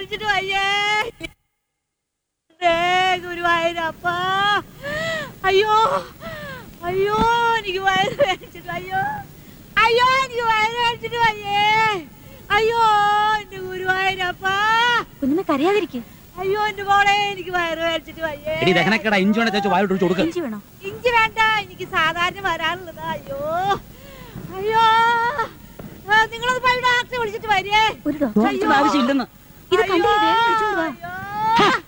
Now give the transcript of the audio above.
മേടിച്ചിട്ട് വയ്യേ ദേ, ഗുരുവായൂരപ്പ അയ്യോ അയ്യോ എനിക്ക് വയറ് മേടിച്ചിട്ട് അയ്യോ അയ്യോ എനിക്ക് വയറ് മേടിച്ചിട്ട് വയ്യേ അയ്യോ എന്റെ ഗുരുവായൂരപ്പ കുഞ്ഞമ്മ കരയാതിരിക്കെ അയ്യോ എന്റെ മോളെ എനിക്ക് വയറ് മേടിച്ചിട്ട് വയ്യേ എടി ദഹനക്കേട ഇഞ്ചി വേണ ചേച്ചി വായോട്ട് ഒഴിച്ച് കൊടുക്ക് ഇഞ്ചി വേണോ ഇഞ്ചി വേണ്ട എനിക്ക് സാധാരണ വരാനുള്ളതാ അയ്യോ അയ്യോ ആ, നിങ്ങളൊന്ന് പോയി ഡോക്ടറെ വിളിച്ചിട്ട് വരിയേ ഒരു ഡോക്ടർ ഡോക്ടറുടെ ആവശ്യമില്ലെന്ന് ഇത് കണ്ടില്ലേ വേഗം വിളിച്ചോണ്ട് വാ അയ്യോ